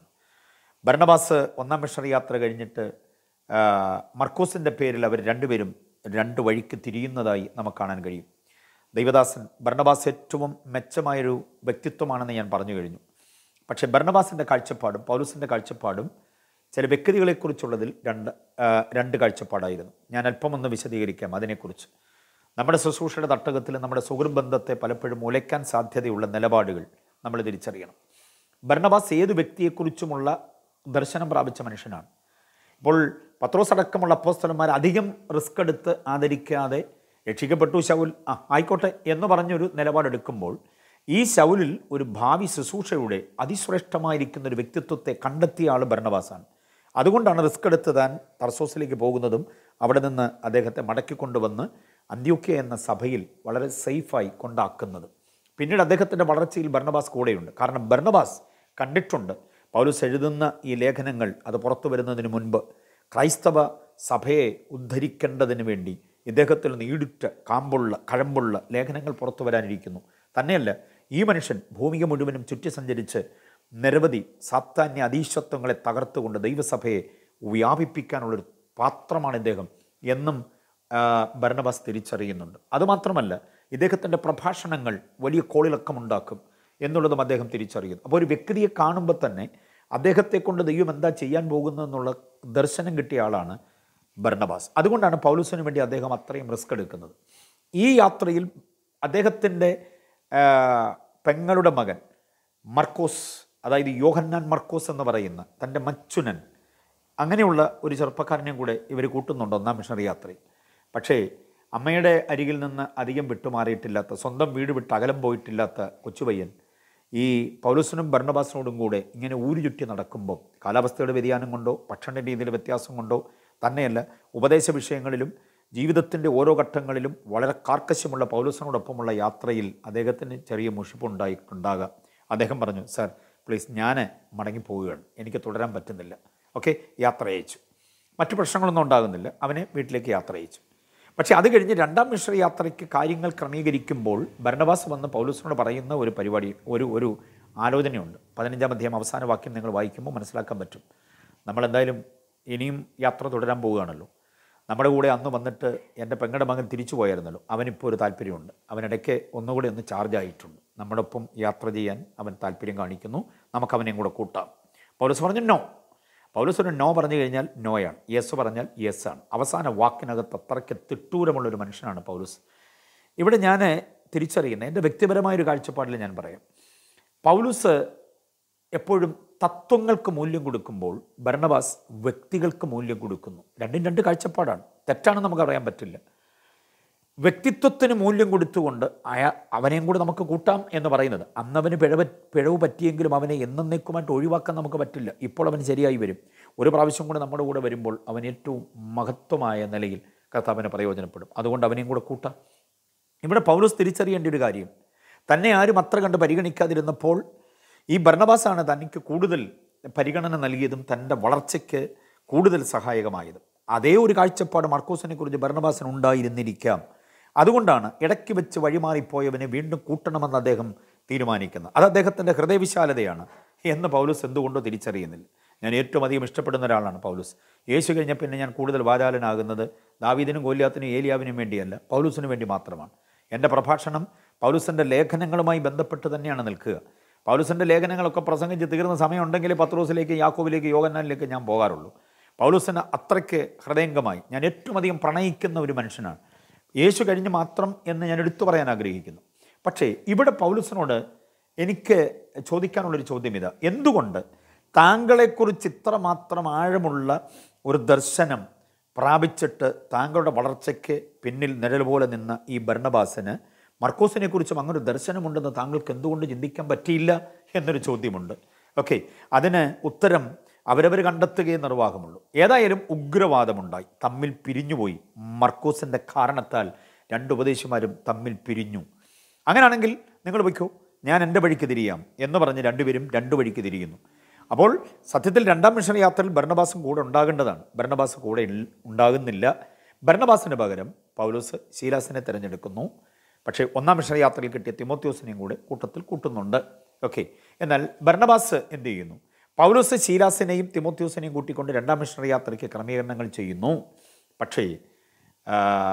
ഭരണബാസ് ഒന്നാം മിഷണറി യാത്ര കഴിഞ്ഞിട്ട് ആ, മർക്കോസിൻ്റെ പേരിൽ അവർ രണ്ടുപേരും രണ്ട് വഴിക്ക് തിരിയുന്നതായി നമുക്ക് കാണാൻ കഴിയും ദൈവദാസൻ ഭരണബാസ് ഏറ്റവും മെച്ചമായൊരു വ്യക്തിത്വമാണെന്ന് ഞാൻ പറഞ്ഞു കഴിഞ്ഞു പക്ഷേ ഭരണബാസിൻ്റെ കാഴ്ചപ്പാടും പൗലൂസിൻ്റെ കാഴ്ചപ്പാടും ചില വ്യക്തികളെക്കുറിച്ചുള്ളതിൽ രണ്ട് ആ, രണ്ട് കാഴ്ചപ്പാടായിരുന്നു ഞാൻ അല്പം ഒന്ന് വിശദീകരിക്കാം അതിനെക്കുറിച്ച് നമ്മുടെ ശുശ്രൂഷയുടെ തട്ടകത്തിൽ നമ്മുടെ സുഹൃബന്ധത്തെ പലപ്പോഴും ഉലയ്ക്കാൻ സാധ്യതയുള്ള നിലപാടുകൾ നമ്മൾ തിരിച്ചറിയണം ഭരണബാസ് ഏത് വ്യക്തിയെക്കുറിച്ചുമുള്ള ദർശനം പ്രാപിച്ച മനുഷ്യനാണ് ഇപ്പോൾ പത്രോസ് അടക്കമുള്ള അപ്പോസ്തലന്മാർ അധികം റിസ്ക് എടുത്ത് ആദരിക്കാതെ രക്ഷിക്കപ്പെട്ടു ശൗൽ ആ ആയിക്കോട്ടെ എന്ന് പറഞ്ഞൊരു നിലപാടെടുക്കുമ്പോൾ ഈ ശൗലിൽ ഒരു ഭാവി ശുശ്രൂഷയുടെ അതിശ്രേഷ്ഠമായിരിക്കുന്ന ഒരു വ്യക്തിത്വത്തെ കണ്ടെത്തിയ ആൾ ഭരണവാസാണ് അതുകൊണ്ടാണ് റിസ്ക് എടുത്ത് താൻ തർസോസിലേക്ക് പോകുന്നതും അവിടെ നിന്ന് അദ്ദേഹത്തെ മടക്കിക്കൊണ്ടുവന്ന് അന്ത്യോക്യ എന്ന സഭയിൽ വളരെ സേഫായി കൊണ്ടാക്കുന്നത് പിന്നീട് അദ്ദേഹത്തിൻ്റെ വളർച്ചയിൽ ഭർണബാസ് കൂടെയുണ്ട് കാരണം ഭർണബാസ് കണ്ടിട്ടുണ്ട് പൗലൂസ് എഴുതുന്ന ഈ ലേഖനങ്ങൾ അത് പുറത്തു വരുന്നതിന് മുൻപ് ക്രൈസ്തവ സഭയെ ഉദ്ധരിക്കേണ്ടതിന് വേണ്ടി ഇദ്ദേഹത്തിൽ നീടിറ്റ കാമ്പുള്ള കഴമ്പുള്ള ലേഖനങ്ങൾ പുറത്തു വരാനിരിക്കുന്നു തന്നെയല്ല ഈ മനുഷ്യൻ ഭൂമിക മുഴുവനും ചുറ്റി സഞ്ചരിച്ച് നിരവധി സാത്താന്യ അതീശത്വങ്ങളെ തകർത്തുകൊണ്ട് ദൈവസഭയെ വ്യാപിപ്പിക്കാനുള്ളൊരു പാത്രമാണ് ഇദ്ദേഹം എന്നും ആ, ഭരണബാസ് തിരിച്ചറിയുന്നുണ്ട് അതുമാത്രമല്ല ഇദ്ദേഹത്തിൻ്റെ പ്രഭാഷണങ്ങൾ വലിയ കോളിളക്കമുണ്ടാക്കും എന്നുള്ളതും അദ്ദേഹം തിരിച്ചറിയുന്നു അപ്പോൾ ഒരു വ്യക്തിയെ കാണുമ്പോൾ തന്നെ അദ്ദേഹത്തെ കൊണ്ട് ദൈവം എന്താ ചെയ്യാൻ പോകുന്നതെന്നുള്ള ദർശനം കിട്ടിയ ആളാണ് ഭരണബാസ് അതുകൊണ്ടാണ് പൗലൂസിന് വേണ്ടി അദ്ദേഹം അത്രയും റിസ്ക് എടുക്കുന്നത് ഈ യാത്രയിൽ അദ്ദേഹത്തിൻ്റെ ആ, പെങ്ങളുടെ മകൻ മർക്കോസ് അതായത് യോഹന്നാൻ മർക്കോസ് എന്ന് പറയുന്ന തൻ്റെ മച്ചുനൻ അങ്ങനെയുള്ള ഒരു ചെറുപ്പക്കാരനെയും കൂടെ ഇവർ കൂട്ടുന്നുണ്ട് ഒന്നാം മിഷണറി യാത്രയിൽ പക്ഷേ അമ്മയുടെ അരികിൽ നിന്ന് അധികം വിട്ടുമാറിയിട്ടില്ലാത്ത സ്വന്തം വീട് വിട്ട് അകലം പോയിട്ടില്ലാത്ത കൊച്ചുപയ്യൻ ഈ പൗലൂസിനും ഭരണബാസിനോടും കൂടെ ഇങ്ങനെ ഊരു ചുറ്റി നടക്കുമ്പോൾ കാലാവസ്ഥയുടെ വ്യതിയാനം കൊണ്ടോ ഭക്ഷണ രീതിയിലെ വ്യത്യാസം കൊണ്ടോ തന്നെയല്ല ഉപദേശ വിഷയങ്ങളിലും ജീവിതത്തിൻ്റെ ഓരോ ഘട്ടങ്ങളിലും വളരെ കാർക്കശ്യമുള്ള പൗലൂസിനോടൊപ്പമുള്ള യാത്രയിൽ അദ്ദേഹത്തിന് ചെറിയ മുഷിപ്പുണ്ടായിട്ടുണ്ടാകാം അദ്ദേഹം പറഞ്ഞു സാർ പ്ലീസ് ഞാൻ മടങ്ങിപ്പോവുകയാണ് എനിക്ക് തുടരാൻ പറ്റുന്നില്ല ഓക്കെ യാത്ര അയച്ചു മറ്റു പ്രശ്നങ്ങളൊന്നും ഉണ്ടാകുന്നില്ല അവനെ വീട്ടിലേക്ക് യാത്ര അയച്ചു പക്ഷേ അത് കഴിഞ്ഞ് രണ്ടാം മിശ്ര യാത്രയ്ക്ക് കാര്യങ്ങൾ ക്രമീകരിക്കുമ്പോൾ ഭരണവാസ് വന്ന് പൗലൂസിനോട് പറയുന്ന ഒരു പരിപാടി ഒരു ഒരു ആലോചനയുണ്ട് പതിനഞ്ചാം അധ്യായം അവസാന വാക്യം നിങ്ങൾ വായിക്കുമ്പോൾ മനസ്സിലാക്കാൻ പറ്റും നമ്മളെന്തായാലും ഇനിയും യാത്ര തുടരാൻ പോവുകയാണല്ലോ നമ്മുടെ കൂടെ അന്ന് വന്നിട്ട് എൻ്റെ പെങ്ങളുടെ മകൻ തിരിച്ചു പോയായിരുന്നല്ലോ അവനിപ്പോൾ ഒരു താല്പര്യമുണ്ട് അവനിടയ്ക്ക് ഒന്നുകൂടി ഒന്ന് ചാർജ് ആയിട്ടുണ്ട് നമ്മുടെ ഒപ്പം യാത്ര ചെയ്യാൻ അവൻ താല്പര്യം കാണിക്കുന്നു നമുക്ക് അവനെയും കൂടെ കൂട്ടാം പൗലൂസ് പറഞ്ഞു നോ പൗലൂസ് ഒരു നോ പറഞ്ഞു കഴിഞ്ഞാൽ നോയാണ് യെസ് പറഞ്ഞാൽ യെസ് ആണ് അവസാന വാക്കിനകത്ത് അത്രയ്ക്ക് തിട്ടൂരമുള്ള ഒരു മനുഷ്യനാണ് പൗലൂസ് ഇവിടെ ഞാൻ തിരിച്ചറിയുന്ന എൻ്റെ വ്യക്തിപരമായ ഒരു കാഴ്ചപ്പാടിൽ ഞാൻ പറയാം പൗലൂസ് എപ്പോഴും തത്വങ്ങൾക്ക് മൂല്യം കൊടുക്കുമ്പോൾ ഭരണബാസ് വ്യക്തികൾക്ക് മൂല്യം കൊടുക്കുന്നു രണ്ടും രണ്ട് കാഴ്ചപ്പാടാണ് തെറ്റാണെന്ന് നമുക്ക് അറിയാൻ പറ്റില്ല വ്യക്തിത്വത്തിന് മൂല്യം കൊടുത്തുകൊണ്ട് അയാ അവനെയും കൂടി നമുക്ക് കൂട്ടാം എന്ന് പറയുന്നത് അന്നവന് പിഴവ് പിഴവ് പറ്റിയെങ്കിലും അവനെ എന്നേക്കുമായിട്ട് ഒഴിവാക്കാൻ നമുക്ക് പറ്റില്ല ഇപ്പോൾ അവൻ ശരിയായി വരും ഒരു പ്രാവശ്യം കൂടെ നമ്മുടെ കൂടെ വരുമ്പോൾ അവൻ ഏറ്റവും മഹത്വമായ നിലയിൽ കർത്താവിന് പ്രയോജനപ്പെടും അതുകൊണ്ട് അവനെയും കൂടെ കൂട്ടാം ഇവിടെ പൗലോസ് തിരിച്ചറിയേണ്ട ഒരു കാര്യം തന്നെ ആരും അത്ര കണ്ട് പരിഗണിക്കാതിരുന്നപ്പോൾ ഈ ഭരണബാസാണ് തനിക്ക് കൂടുതൽ പരിഗണന നൽകിയതും തൻ്റെ വളർച്ചയ്ക്ക് കൂടുതൽ സഹായകമായതും അതേ ഒരു കാഴ്ചപ്പാട് മർക്കോസിനെ കുറിച്ച് ഭരണബാസന് ഉണ്ടായിരുന്നിരിക്കാം അതുകൊണ്ടാണ് ഇടയ്ക്ക് വെച്ച് വഴിമാറിപ്പോയവനെ വീണ്ടും കൂട്ടണമെന്ന് അദ്ദേഹം തീരുമാനിക്കുന്നത് അത് അദ്ദേഹത്തിൻ്റെ ഹൃദയവിശാലതയാണ് എന്ന് പൗലോസ് എന്തുകൊണ്ടോ തിരിച്ചറിയുന്നില്ല ഞാൻ ഏറ്റവും അധികം ഇഷ്ടപ്പെടുന്ന ഒരാളാണ് പൗലൂസ് യേശു കഴിഞ്ഞ പിന്നെ ഞാൻ കൂടുതൽ വാചാലനാകുന്നത് ദാവീദിനും ഗോല്യാത്തിനും ഏലിയാവിനും വേണ്ടിയല്ല പൗലൂസിനും വേണ്ടി മാത്രമാണ് എൻ്റെ പ്രഭാഷണം പൗലൂസിൻ്റെ ലേഖനങ്ങളുമായി ബന്ധപ്പെട്ട് തന്നെയാണ് നിൽക്കുക പൗലൂസിൻ്റെ ലേഖനങ്ങളൊക്കെ പ്രസംഗിച്ച് തീർന്ന സമയമുണ്ടെങ്കിൽ പത്രോസിലേക്ക് യാക്കോബിലേക്ക് യോഗന്നാനിലേക്ക് ഞാൻ പോകാറുള്ളൂ പൗലൂസിന് അത്രയ്ക്ക് ഹൃദയംഗമായി ഞാൻ ഏറ്റവും അധികം പ്രണയിക്കുന്ന ഒരു മനുഷ്യനാണ് യേശു കഴിഞ്ഞ് മാത്രം എന്ന് ഞാൻ എടുത്തു പറയാൻ ആഗ്രഹിക്കുന്നു പക്ഷേ ഇവിടെ പൗലൂസിനോട് എനിക്ക് ചോദിക്കാനുള്ളൊരു ചോദ്യം ഇതാ എന്തുകൊണ്ട് താങ്കളെക്കുറിച്ച് ഇത്രമാത്രം ആഴമുള്ള ഒരു ദർശനം പ്രാപിച്ചിട്ട് താങ്കളുടെ വളർച്ചയ്ക്ക് പിന്നിൽ നിഴൽ പോലെ നിന്ന ഈ ഭരണബാസിന് മർക്കോസിനെ കുറിച്ചും അങ്ങനെ ഒരു ദർശനമുണ്ടെന്ന് താങ്കൾക്ക് എന്തുകൊണ്ട് ചിന്തിക്കാൻ പറ്റിയില്ല എന്നൊരു ചോദ്യമുണ്ട് ഓക്കെ അതിന് ഉത്തരം അവരവർ കണ്ടെത്തുകയേ നിർവാഹമുള്ളൂ ഏതായാലും ഉഗ്രവാദമുണ്ടായി തമ്മിൽ പിരിഞ്ഞുപോയി മർക്കോസിൻ്റെ കാരണത്താൽ രണ്ട് ഉപദേശിമാരും തമ്മിൽ പിരിഞ്ഞു അങ്ങനെയാണെങ്കിൽ നിങ്ങൾ വയ്ക്കൂ ഞാൻ എൻ്റെ വഴിക്ക് തിരിയാം എന്ന് പറഞ്ഞ് രണ്ടുപേരും രണ്ട് വഴിക്ക് തിരിയുന്നു അപ്പോൾ സത്യത്തിൽ രണ്ടാം മിഷൻ യാത്രയിൽ ഭരണബാസും കൂടെ ഉണ്ടാകേണ്ടതാണ് ഭരണബാസ് കൂടെ ഇൽ- ഉണ്ടാകുന്നില്ല ഭരണബാസിന് പകരം പൗലോസ് ശീലാസിനെ തിരഞ്ഞെടുക്കുന്നു പക്ഷേ ഒന്നാം മിഷൻ യാത്രയിൽ കിട്ടിയ തിമോത്യോസിനെയും കൂടെ കൂട്ടത്തിൽ കൂട്ടുന്നുണ്ട് ഓക്കെ എന്നാൽ ഭരണബാസ് എന്ത് ചെയ്യുന്നു പൗലോസ് ശീലാസിനെയും തിമോത്യോസിനെയും കൂട്ടിക്കൊണ്ട് രണ്ടാം മിഷണറി യാത്രയ്ക്ക് ക്രമീകരണങ്ങൾ ചെയ്യുന്നു പക്ഷേ ആ,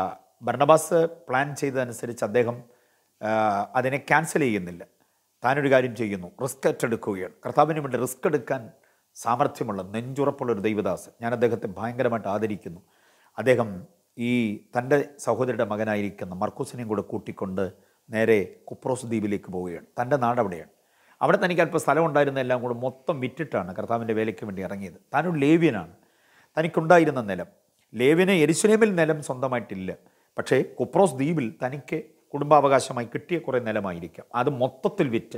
ഭർണബാസ് പ്ലാൻ ചെയ്തതനുസരിച്ച് അദ്ദേഹം ആ, അതിനെ ക്യാൻസൽ ചെയ്യുന്നില്ല താനൊരു കാര്യം ചെയ്യുന്നു റിസ്ക് ഏറ്റെടുക്കുകയാണ് കർത്താവിന് വേണ്ടി റിസ്ക് എടുക്കാൻ സാമർഥ്യമുള്ള നെഞ്ചുറപ്പുള്ള ഒരു ദൈവദാസ് ഞാൻ അദ്ദേഹത്തെ ഭയങ്കരമായിട്ട് ആദരിക്കുന്നു അദ്ദേഹം ഈ തൻ്റെ സഹോദരിയുടെ മകനായിരിക്കുന്ന മർക്കൂസിനെയും കൂടെ കൂട്ടിക്കൊണ്ട് നേരെ കുപ്രോസ് ദ്വീപിലേക്ക് പോവുകയാണ് തൻ്റെ നാട് അവിടെയാണ് അവിടെ തനിക്ക് അല്പം സ്ഥലം ഉണ്ടായിരുന്ന എല്ലാം കൂടെ മൊത്തം വിറ്റിട്ടാണ് കർത്താവിൻ്റെ വേലയ്ക്ക് വേണ്ടി ഇറങ്ങിയത് താനൊരു ലേവ്യനാണ് തനിക്കുണ്ടായിരുന്ന നിലം ലേവ്യന് എരിശുലേമിൽ നിലം സ്വന്തമായിട്ടില്ല പക്ഷേ കുപ്രോസ് ദ്വീപിൽ തനിക്ക് കുടുംബാവകാശമായി കിട്ടിയ കുറേ നിലമായിരിക്കാം അത് മൊത്തത്തിൽ വിറ്റ്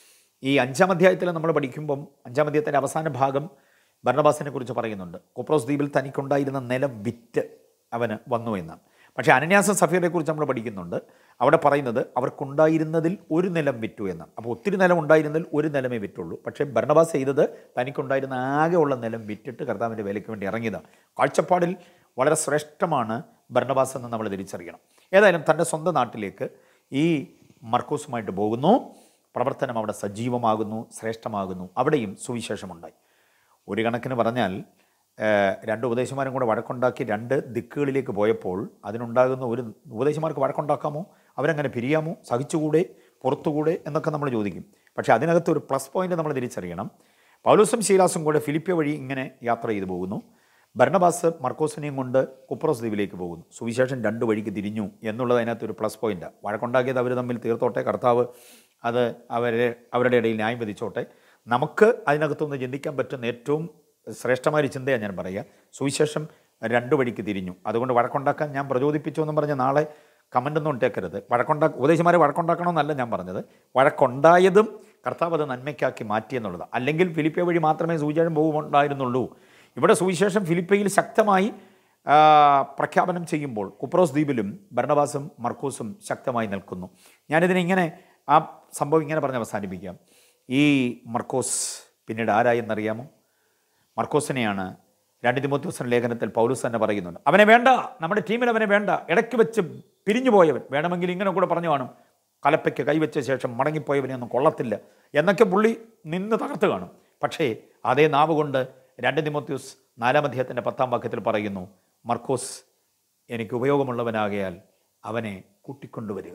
ഈ അഞ്ചാം അധ്യായത്തിൽ നമ്മൾ പഠിക്കുമ്പം അഞ്ചാം അധ്യായത്തിൻ്റെ അവസാന ഭാഗം ഭരണബാസിനെ കുറിച്ച് പറയുന്നുണ്ട് കുപ്രോസ് ദ്വീപിൽ തനിക്കുണ്ടായിരുന്ന നിലം വിറ്റ് അവന് വന്നു എന്നാണ് പക്ഷേ അനന്യാസ സഫീറെ കുറിച്ച് നമ്മൾ പഠിക്കുന്നുണ്ട് അവിടെ പറയുന്നത് അവർക്കുണ്ടായിരുന്നതിൽ ഒരു നിലം വിറ്റു എന്നാണ് അപ്പോൾ ഒത്തിരി നിലം ഉണ്ടായിരുന്നതിൽ ഒരു നിലമേ വിറ്റുള്ളൂ പക്ഷേ ഭരണബാസ് ചെയ്തത് തനിക്കുണ്ടായിരുന്ന ആകെയുള്ള നിലം വിറ്റിട്ട് കർത്താവിൻ്റെ വേലയ്ക്ക് വേണ്ടി ഇറങ്ങിയതാണ് കാഴ്ചപ്പാടിൽ വളരെ ശ്രേഷ്ഠമാണ് ഭരണബാസ് എന്ന് നമ്മൾ തിരിച്ചറിയണം ഏതായാലും തൻ്റെ സ്വന്തം നാട്ടിലേക്ക് ഈ മർക്കോസുമായിട്ട് പോകുന്നു പ്രവർത്തനം അവിടെ സജീവമാകുന്നു ശ്രേഷ്ഠമാകുന്നു അവിടെയും സുവിശേഷമുണ്ടായി ഒരു കണക്കിന് പറഞ്ഞാൽ ഏഹ്, രണ്ട് ഉപദേശമാരും കൂടെ വഴക്കുണ്ടാക്കി രണ്ട് ദിക്കുകളിലേക്ക് പോയപ്പോൾ അതിനുണ്ടാകുന്ന ഒരു ഉപദേശമാർക്ക് വഴക്കുണ്ടാക്കാമോ അവരങ്ങനെ പിരിയാമോ സഹിച്ചുകൂടെ പുറത്തുകൂടെ എന്നൊക്കെ നമ്മൾ ചോദിക്കും പക്ഷേ അതിനകത്ത് ഒരു പ്ലസ് പോയിന്റ് നമ്മൾ തിരിച്ചറിയണം പൗലോസും ശീലാസും കൂടെ ഫിലിപ്പിയ വഴി ഇങ്ങനെ യാത്ര ചെയ്തു പോകുന്നു ഭരണബാസ് മർക്കോസിനെയും കൊണ്ട് കുപ്രോസ് ദ്വീപിലേക്ക് പോകുന്നു സുവിശേഷം രണ്ട് വഴിക്ക് തിരിഞ്ഞു എന്നുള്ളത് അതിനകത്ത് ഒരു പ്ലസ് പോയിന്റാണ് വഴക്കുണ്ടാക്കിയത് അവർ തമ്മിൽ തീർത്തോട്ടെ കർത്താവ് അത് അവരെ അവരുടെ ഇടയിൽ ന്യായം വിധിച്ചോട്ടെ നമുക്ക് അതിനകത്തുനിന്ന് ചിന്തിക്കാൻ പറ്റുന്ന ഏറ്റവും ശ്രേഷ്ഠമായ ഒരു ചിന്തയാണ് ഞാൻ പറയുക സുവിശേഷം രണ്ട് വഴിക്ക് തിരിഞ്ഞു അതുകൊണ്ട് വഴക്കുണ്ടാക്കാൻ ഞാൻ പ്രചോദിപ്പിച്ചു എന്നും പറഞ്ഞ് നാളെ കമൻ്റ് ഒന്നും ഇട്ടേക്കരുത് വഴക്കുണ്ടാ ഉപദേശിമാരെ വഴക്കുണ്ടാക്കണമെന്നല്ല ഞാൻ പറഞ്ഞത് വഴക്കുണ്ടായതും കർത്താവ് അത് നന്മയ്ക്കാക്കി മാറ്റിയെന്നുള്ളത് അല്ലെങ്കിൽ ഫിലിപ്പിയ വഴി മാത്രമേ സുവിശേഷം പോകുമുണ്ടായിരുന്നുള്ളൂ ഇവിടെ സുവിശേഷം ഫിലിപ്പയിൽ ശക്തമായി ആ, പ്രഖ്യാപനം ചെയ്യുമ്പോൾ കുപ്രോസ് ദ്വീപിലും ഭരണവാസും മർക്കൂസും ശക്തമായി നിൽക്കുന്നു ഞാനിതിനെ ഇങ്ങനെ ആ സംഭവം ഇങ്ങനെ പറഞ്ഞ് അവസാനിപ്പിക്കാം ഈ മർക്കോസ് പിന്നീട് ആരായെന്നറിയാമോ മർക്കോസിനെയാണ് രണ്ട് തിമോത്യോസൻ ലേഖനത്തിൽ പൗലൂസ് തന്നെ പറയുന്നുണ്ട് അവനെ വേണ്ട നമ്മുടെ ടീമിൽ അവനെ വേണ്ട ഇടയ്ക്ക് വെച്ച് പിരിഞ്ഞു പോയവൻ വേണമെങ്കിൽ ഇങ്ങനെ കൂടെ പറഞ്ഞു കാണും കലപ്പയ്ക്ക് കൈവച്ച ശേഷം മടങ്ങിപ്പോയവനെ ഒന്നും കൊള്ളത്തില്ല എന്നൊക്കെ പുള്ളി നിന്ന് തകർത്ത് കാണും പക്ഷേ അതേ നാവ് കൊണ്ട് രണ്ട് തിമോത്യൂസ് നാലാം അധ്യായത്തിൻ്റെ പത്താം വാക്യത്തിൽ പറയുന്നു മർക്കോസ് എനിക്ക് ഉപയോഗമുള്ളവനാകയാൽ അവനെ കൂട്ടിക്കൊണ്ടുവരിക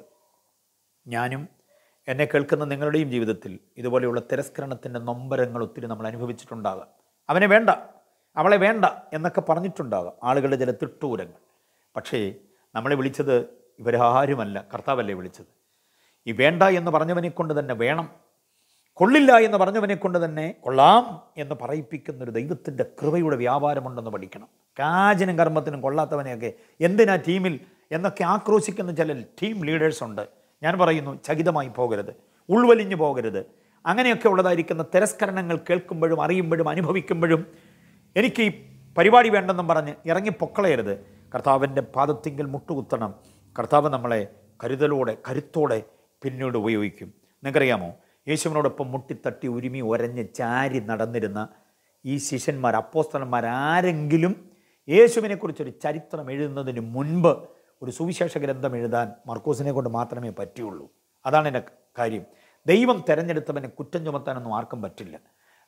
ഞാനും എന്നെ കേൾക്കുന്ന നിങ്ങളുടെയും ജീവിതത്തിൽ ഇതുപോലെയുള്ള തിരസ്കരണത്തിൻ്റെ നൊമ്പരങ്ങൾ ഒത്തിരി നമ്മൾ അനുഭവിച്ചിട്ടുണ്ടാകാം അവനെ വേണ്ട അവളെ വേണ്ട എന്നൊക്കെ പറഞ്ഞിട്ടുണ്ടാകാം ആളുകളുടെ ചില തിട്ടൂരങ്ങൾ പക്ഷേ നമ്മളെ വിളിച്ചത് ഇവരാരുമല്ല കർത്താവല്ലേ വിളിച്ചത് ഈ വേണ്ട എന്ന് പറഞ്ഞവനെ കൊണ്ട് തന്നെ വേണം കൊള്ളില്ല എന്ന് പറഞ്ഞവനെ കൊണ്ട് തന്നെ കൊള്ളാം എന്ന് പറയിപ്പിക്കുന്ന ഒരു ദൈവത്തിൻ്റെ കൃപയുടെ വ്യാപാരമുണ്ടെന്ന് പഠിക്കണം കാജനും കർമ്മത്തിനും കൊള്ളാത്തവനെയൊക്കെ എന്തിനാ ടീമിൽ എന്നൊക്കെ ആക്രോശിക്കുന്ന ചില ടീം ലീഡേഴ്സ് ഉണ്ട് ഞാൻ പറയുന്നു ചകിതമായി പോകരുത് ഉൾവലിഞ്ഞു പോകരുത് അങ്ങനെയൊക്കെ ഉള്ളതായിരിക്കുന്ന തിരസ്കരണങ്ങൾ കേൾക്കുമ്പോഴും അറിയുമ്പോഴും അനുഭവിക്കുമ്പോഴും എനിക്ക് ഈ പരിപാടി വേണ്ടെന്നും പറഞ്ഞ് ഇറങ്ങി പൊക്കളയരുത് കർത്താവിൻ്റെ പാദത്തിങ്കിൽ മുട്ടുകുത്തണം കർത്താവ് നമ്മളെ കരുതലോടെ കരുത്തോടെ പിന്നീട് ഉപയോഗിക്കും നിങ്ങൾക്കറിയാമോ യേശുവിനോടൊപ്പം മുട്ടിത്തട്ടി ഉരുമി ഒരഞ്ഞ് ചാരി നടന്നിരുന്ന ഈ ശിഷ്യന്മാർ അപ്പോസ്തലന്മാർ ആരെങ്കിലും യേശുവിനെക്കുറിച്ചൊരു ചരിത്രം എഴുതുന്നതിന് മുൻപ് ഒരു സുവിശേഷ ഗ്രന്ഥം എഴുതാൻ മർക്കോസിനെ കൊണ്ട് മാത്രമേ പറ്റുള്ളൂ അതാണ് എൻ്റെ കാര്യം ദൈവം തിരഞ്ഞെടുത്തവനെ കുറ്റം ചുമത്താനൊന്നും ആർക്കും പറ്റില്ല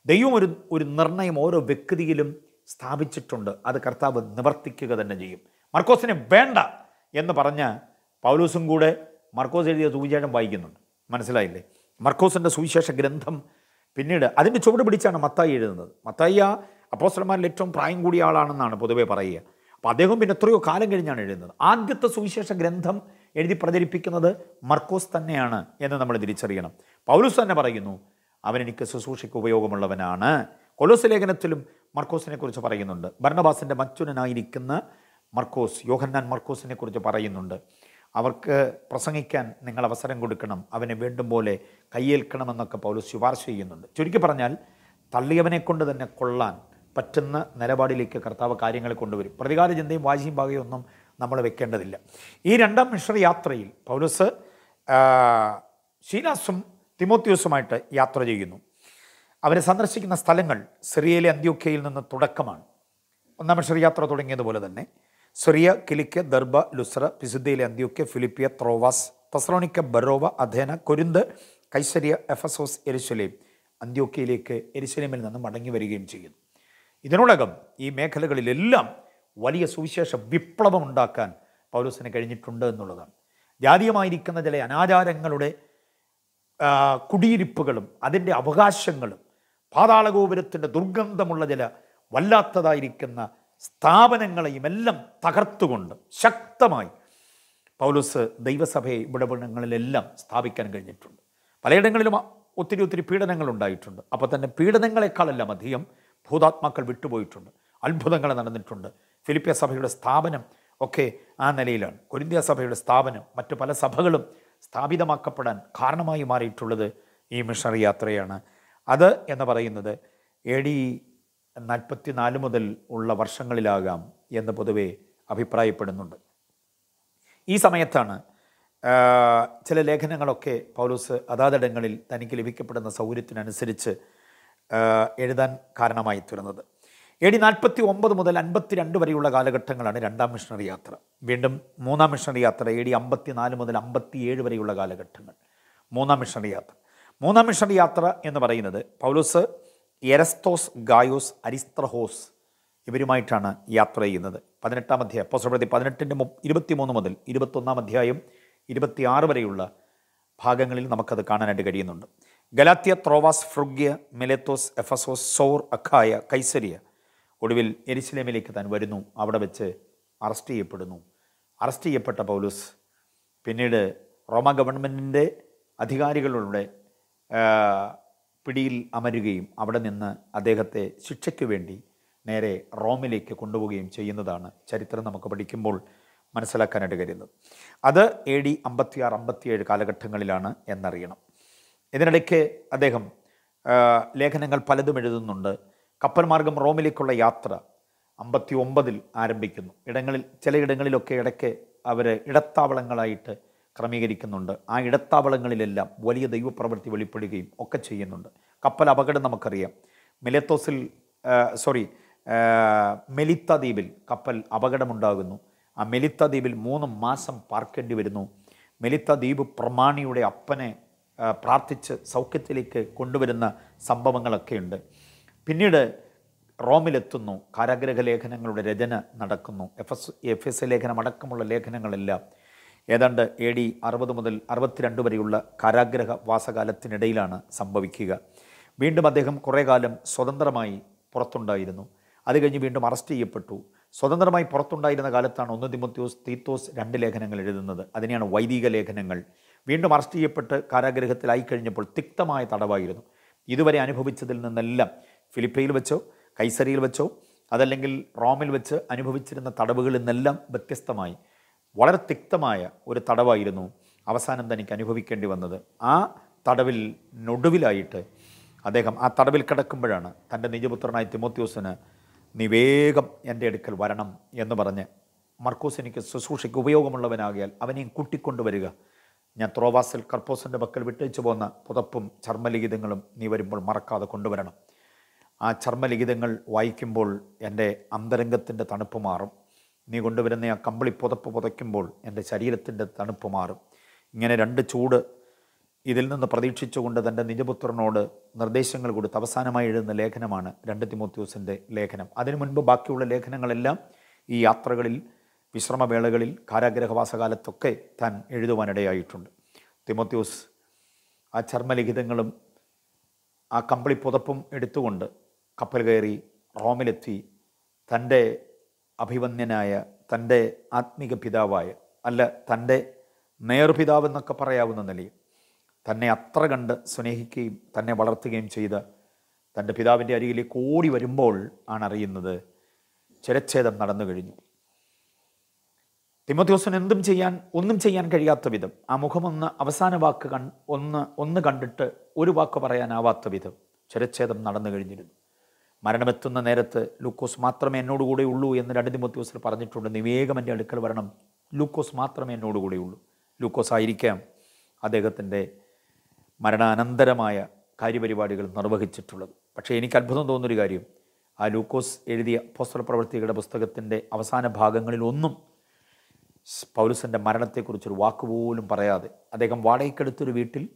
ദൈവം ഒരു ഒരു നിർണയം ഓരോ വ്യക്തിയിലും സ്ഥാപിച്ചിട്ടുണ്ട് അത് കർത്താവ് നിവർത്തിക്കുക തന്നെ ചെയ്യും മർക്കോസിനെ വേണ്ട എന്ന് പറഞ്ഞ പൗലൂസും കൂടെ മർക്കോസ് എഴുതിയ സുവിശേഷം വായിക്കുന്നുണ്ട് മനസ്സിലായില്ലേ മർക്കോസിൻ്റെ സുവിശേഷ ഗ്രന്ഥം പിന്നീട് അതിൻ്റെ ചുവട് പിടിച്ചാണ് മത്തായി എഴുതുന്നത് മത്തായി ആ അപ്പോസ്റ്റലന്മാരിൽ ഏറ്റവും പ്രായം കൂടിയ ആളാണെന്നാണ് പൊതുവെ പറയുക അപ്പോൾ അദ്ദേഹം പിന്നെ എത്രയോ കാലം കഴിഞ്ഞാണ് എഴുതുന്നത് ആദ്യത്തെ സുവിശേഷ ഗ്രന്ഥം എഴുതി പ്രചരിപ്പിക്കുന്നത് മർക്കോസ് തന്നെയാണ് എന്ന് നമ്മൾ തിരിച്ചറിയണം പൗലൂസ് തന്നെ പറയുന്നു അവൻ എനിക്ക് ശുശ്രൂഷയ്ക്ക് ഉപയോഗമുള്ളവനാണ് കൊലോസ് ലേഖനത്തിലും മർക്കോസിനെ കുറിച്ച് പറയുന്നുണ്ട് ഭരണബാസിൻ്റെ മച്ചുനനായിരിക്കുന്ന മർക്കോസ് യോഹന്നാൻ മർക്കോസിനെ കുറിച്ച് പറയുന്നുണ്ട് അവർക്ക് പ്രസംഗിക്കാൻ നിങ്ങൾ അവസരം കൊടുക്കണം അവനെ വേണ്ടും പോലെ കയ്യേൽക്കണമെന്നൊക്കെ പൗലോസ് ശുപാർശ ചെയ്യുന്നുണ്ട് ചുരുക്കി പറഞ്ഞാൽ തള്ളിയവനെ കൊണ്ട് തന്നെ കൊള്ളാൻ പറ്റുന്ന നിലപാടിലേക്ക് കർത്താവ് കാര്യങ്ങളെ കൊണ്ടുവരും പ്രതികാര ചിന്തയും വാശിയും ഭാഗയും ഒന്നും നമ്മൾ വെക്കേണ്ടതില്ല ഈ രണ്ടാം മിഷണറി യാത്രയിൽ പൗലോസ് ആ, ശീലാസും തിമോത്യോസുമായിട്ട് യാത്ര ചെയ്യുന്നു അവരെ സന്ദർശിക്കുന്ന സ്ഥലങ്ങൾ സിറിയയിലെ അന്ത്യോക്കയിൽ നിന്ന് തുടക്കമാണ് ഒന്നാം മിഷണറി യാത്ര തുടങ്ങിയതുപോലെ തന്നെ സിറിയ കിലിക്ക് ദർബ ലുസ്ര പിസുദ്ദയിലെ അന്ത്യോക്യ ഫിലിപ്പിയ ത്രോവാസ് തസ്രോണിക്ക ബറോവ അധേന കൊരിന്ത് കൈസരിയ എഫസോസ് എരുശലേം അന്ത്യോക്കയിലേക്ക് എരുശലേമിൽ നിന്ന് മടങ്ങി വരികയും ചെയ്യുന്നു ഇതിനോടകം ഈ മേഖലകളിലെല്ലാം വലിയ സുവിശേഷ വിപ്ലവം ഉണ്ടാക്കാൻ പൗലോസിന് കഴിഞ്ഞിട്ടുണ്ട് എന്നുള്ളതാണ് ജാതീയമായിരിക്കുന്ന ചില അനാചാരങ്ങളുടെ ആ, കുടിയിരിപ്പുകളും അതിൻ്റെ അവകാശങ്ങളും പാതാളഗോപുരത്തിൻ്റെ ദുർഗന്ധമുള്ള ചില വല്ലാത്തതായിരിക്കുന്ന സ്ഥാപനങ്ങളെയും എല്ലാം തകർത്തുകൊണ്ട് ശക്തമായി പൗലോസ് ദൈവസഭയെ ഇവിടങ്ങളിലെല്ലാം സ്ഥാപിക്കാൻ കഴിഞ്ഞിട്ടുണ്ട് പലയിടങ്ങളിലും ഒത്തിരി ഒത്തിരി പീഡനങ്ങൾ ഉണ്ടായിട്ടുണ്ട് അപ്പോൾ തന്നെ പീഡനങ്ങളെക്കാളെല്ലാം അധികം ഭൂതാത്മാക്കൾ വിട്ടുപോയിട്ടുണ്ട് അത്ഭുതങ്ങൾ നടന്നിട്ടുണ്ട് ഫിലിപ്പിയ സഭയുടെ സ്ഥാപനം ഒക്കെ ആ നിലയിലാണ് കൊരിന്ത്യ സഭയുടെ സ്ഥാപനം മറ്റു പല സഭകളും സ്ഥാപിതമാക്കപ്പെടാൻ കാരണമായി മാറിയിട്ടുള്ളത് ഈ മിഷണറി യാത്രയാണ് അത് എന്ന് പറയുന്നത് എ ഡി നാൽപ്പത്തി നാല് മുതൽ ഉള്ള വർഷങ്ങളിലാകാം എന്ന് പൊതുവെ അഭിപ്രായപ്പെടുന്നുണ്ട് ഈ സമയത്താണ് ആ, ചില ലേഖനങ്ങളൊക്കെ പൗലോസ് അതാതിടങ്ങളിൽ തനിക്ക് ലഭിക്കപ്പെടുന്ന സൗകര്യത്തിനനുസരിച്ച് ആ, എഴുതാൻ കാരണമായി തീർന്നത് എ ഡി നാൽപ്പത്തി ഒമ്പത് മുതൽ അൻപത്തിരണ്ട് വരെയുള്ള കാലഘട്ടങ്ങളാണ് രണ്ടാം മിഷണറി യാത്ര വീണ്ടും മൂന്നാം മിഷണറി യാത്ര എ ഡി അമ്പത്തിനാല് മുതൽ അമ്പത്തിയേഴ് വരെയുള്ള കാലഘട്ടങ്ങൾ മൂന്നാം മിഷണറി യാത്ര മൂന്നാം മിഷണറി യാത്ര എന്ന് പറയുന്നത് പൗലോസ് എരസ്തോസ് ഗായോസ് അരിസ്ത്രഹോസ് ഇവരുമായിട്ടാണ് യാത്ര ചെയ്യുന്നത് പതിനെട്ടാം അധ്യായം അപ്പോസ്തലപ്രവൃത്തി പതിനെട്ടിൻ്റെ മു ഇരുപത്തിമൂന്ന് മുതൽ ഇരുപത്തൊന്നാം അധ്യായം ഇരുപത്തിയാറ് വരെയുള്ള ഭാഗങ്ങളിൽ നമുക്കത് കാണാനായിട്ട് കഴിയുന്നുണ്ട് ഗലാത്യ ത്രോവാസ് ഫ്രുഗ്യ മെലത്തോസ് എഫസോസ് സോർ അഖായ കൈസരിയ ഒടുവിൽ എരിശിലേമിലേക്ക് താൻ വരുന്നു അവിടെ വെച്ച് അറസ്റ്റ് ചെയ്യപ്പെടുന്നു അറസ്റ്റ് ചെയ്യപ്പെട്ട പൗലൂസ് പിന്നീട് റോമ ഗവൺമെൻറ്റിൻ്റെ അധികാരികളുടെ ആ, പിടിയിൽ അമരുകയും അവിടെ നിന്ന് അദ്ദേഹത്തെ ശിക്ഷയ്ക്ക് വേണ്ടി നേരെ റോമിലേക്ക് കൊണ്ടുപോവുകയും ചെയ്യുന്നതാണ് ചരിത്രം നമുക്ക് പഠിക്കുമ്പോൾ മനസ്സിലാക്കാനായിട്ട് കഴിയുന്നത് അത് എ ഡി അമ്പത്തിയാറ് അമ്പത്തിയേഴ് കാലഘട്ടങ്ങളിലാണ് എന്നറിയണം ഇതിനിടയ്ക്ക് അദ്ദേഹം ആ, ലേഖനങ്ങൾ പലതും എഴുതുന്നുണ്ട് കപ്പൽ മാർഗം റോമിലേക്കുള്ള യാത്ര അമ്പത്തി ഒമ്പതിൽ ആരംഭിക്കുന്നു ഇടങ്ങളിൽ ചിലയിടങ്ങളിലൊക്കെ ഇടയ്ക്ക് അവർ ഇടത്താവളങ്ങളായിട്ട് ക്രമീകരിക്കുന്നുണ്ട് ആ ഇടത്താവളങ്ങളിലെല്ലാം വലിയ ദൈവപ്രവൃത്തി വെളിപ്പെടുകയും ഒക്കെ ചെയ്യുന്നുണ്ട് കപ്പൽ അപകടം നമുക്കറിയാം മിലത്തോസിൽ സോറി മെലിത്ത ദ്വീപിൽ കപ്പൽ അപകടമുണ്ടാകുന്നു ആ മെലിത്ത ദ്വീപിൽ മൂന്ന് മാസം പാർക്കേണ്ടി വരുന്നു മെലിത്ത ദ്വീപ് പ്രമാണിയുടെ അപ്പനെ ആ, പ്രാർത്ഥിച്ച് സൗഖ്യത്തിലേക്ക് കൊണ്ടുവരുന്ന സംഭവങ്ങളൊക്കെയുണ്ട് പിന്നീട് റോമിലെത്തുന്നു കാരാഗ്രഹ ലേഖനങ്ങളുടെ രചന നടക്കുന്നു എഫ് എസ് എഫ് എസ് ലേഖനം അടക്കമുള്ള ലേഖനങ്ങളെല്ലാം ഏതാണ്ട് എ ഡി അറുപത് മുതൽ അറുപത്തിരണ്ട് വരെയുള്ള കാരാഗ്രഹ വാസകാലത്തിനിടയിലാണ് സംഭവിക്കുക വീണ്ടും അദ്ദേഹം കുറേ കാലം സ്വതന്ത്രമായി പുറത്തുണ്ടായിരുന്നു അത് കഴിഞ്ഞ് വീണ്ടും അറസ്റ്റ് ചെയ്യപ്പെട്ടു സ്വതന്ത്രമായി പുറത്തുണ്ടായിരുന്ന കാലത്താണ് ഒന്ന് തിമോത്യോസ് തീത്തോസ് രണ്ട് ലേഖനങ്ങൾ എഴുതുന്നത് അതിനെയാണ് വൈദിക ലേഖനങ്ങൾ വീണ്ടും അറസ്റ്റ് ചെയ്യപ്പെട്ട് കാരാഗ്രഹത്തിലായി കഴിഞ്ഞപ്പോൾ തിക്തമായ തടവായിരുന്നു ഇതുവരെ അനുഭവിച്ചതിൽ നിന്നെല്ലാം ഫിലിപ്പയിൽ വെച്ചോ കൈസരിയിൽ വെച്ചോ അതല്ലെങ്കിൽ റോമിൽ വെച്ച് അനുഭവിച്ചിരുന്ന തടവുകളിൽ നിന്നെല്ലാം വ്യത്യസ്തമായി വളരെ തിക്തമായ ഒരു തടവായിരുന്നു അവസാനം തനിക്ക് അനുഭവിക്കേണ്ടി വന്നത് ആ തടവിൽ നൊടുവിലായിട്ട് അദ്ദേഹം ആ തടവിൽ കിടക്കുമ്പോഴാണ് തൻ്റെ നിജപുത്രനായ തിമോത്യോസിന് നീ വേഗം എൻ്റെ അടുക്കൽ വരണം എന്ന് പറഞ്ഞ് മർക്കോസ് എനിക്ക് ശുശ്രൂഷയ്ക്ക് ഉപയോഗമുള്ളവനാകിയാൽ അവനെയും കൂട്ടിക്കൊണ്ടുവരിക ഞാൻ ത്രോവാസിൽ കർപ്പോസിൻ്റെ പക്കൽ വിട്ടേച്ചു പോന്ന പുതപ്പും ചർമ്മലിഖിതങ്ങളും നീ വരുമ്പോൾ മറക്കാതെ കൊണ്ടുവരണം ആ ചർമ്മലിഖിതങ്ങൾ വായിക്കുമ്പോൾ എൻ്റെ അന്തരംഗത്തിൻ്റെ തണുപ്പ് മാറും നീ കൊണ്ടുവരുന്ന ആ കമ്പിളി പുതപ്പ് പുതയ്ക്കുമ്പോൾ എൻ്റെ ശരീരത്തിൻ്റെ തണുപ്പ് മാറും ഇങ്ങനെ രണ്ട് ചൂട് ഇതിൽ നിന്ന് പ്രതീക്ഷിച്ചുകൊണ്ട് തൻ്റെ നിജപുത്രനോട് നിർദ്ദേശങ്ങൾ കൊടുത്ത് അവസാനമായി എഴുതുന്ന ലേഖനമാണ് രണ്ട് തിമോത്യൂസിൻ്റെ ലേഖനം അതിനു മുൻപ് ബാക്കിയുള്ള ലേഖനങ്ങളെല്ലാം ഈ യാത്രകളിൽ വിശ്രമവേളകളിൽ കാരാഗ്രഹവാസകാലത്തൊക്കെ താൻ എഴുതുവാനിടയായിട്ടുണ്ട് തിമോത്യൂസ് ആ ചർമ്മലിഖിതങ്ങളും ആ കമ്പിളി പുതപ്പും എടുത്തുകൊണ്ട് കപ്പൽ കയറി റോമിലെത്തി തൻ്റെ അഭിവന്യനായ തൻ്റെ ആത്മീക പിതാവായ അല്ല തൻ്റെ നേർപിതാവ് എന്നൊക്കെ പറയാവുന്ന നിലയിൽ തന്നെ അത്ര കണ്ട് സ്നേഹിക്കുകയും തന്നെ വളർത്തുകയും ചെയ്ത തൻ്റെ പിതാവിൻ്റെ അരികിലേക്ക് ഓടി വരുമ്പോൾ ആണ് അറിയുന്നത് ചിരച്ഛേദം നടന്നു കഴിഞ്ഞു തിമോത്യോസിന് എന്തും ചെയ്യാൻ ഒന്നും ചെയ്യാൻ കഴിയാത്ത വിധം ആ മുഖമൊന്ന് അവസാന വാക്ക് കൺ ഒന്ന് ഒന്ന് കണ്ടിട്ട് ഒരു വാക്ക് പറയാനാവാത്ത വിധം ചിരച്ഛേദം നടന്നു കഴിഞ്ഞിരുന്നു മരണമെത്തുന്ന നേരത്ത് ലൂക്കോസ് മാത്രമേ എന്നോടുകൂടെ ഉള്ളൂ എന്ന് രണ്ട് തിമോത്യോസിൽ പറഞ്ഞിട്ടുണ്ട് നീ വേഗം എൻ്റെ അടുക്കൽ വരണം ലൂക്കോസ് മാത്രമേ എന്നോടുകൂടെ ഉള്ളൂ ലൂക്കോസ് ആയിരിക്കാം അദ്ദേഹത്തിൻ്റെ മരണാനന്തരമായ കാര്യപരിപാടികൾ നിർവഹിച്ചിട്ടുള്ളത് പക്ഷേ എനിക്ക് അത്ഭുതം തോന്നുന്നൊരു കാര്യം ആ ലൂക്കോസ് എഴുതിയ പോസ്റ്റൽ പ്രവർത്തികളുടെ പുസ്തകത്തിൻ്റെ അവസാന ഭാഗങ്ങളിൽ ഒന്നും പൗലുസൻ്റെ മരണത്തെക്കുറിച്ചൊരു വാക്കുപോലും പറയാതെ അദ്ദേഹം വാടകയ്ക്കെടുത്തൊരു വീട്ടിൽ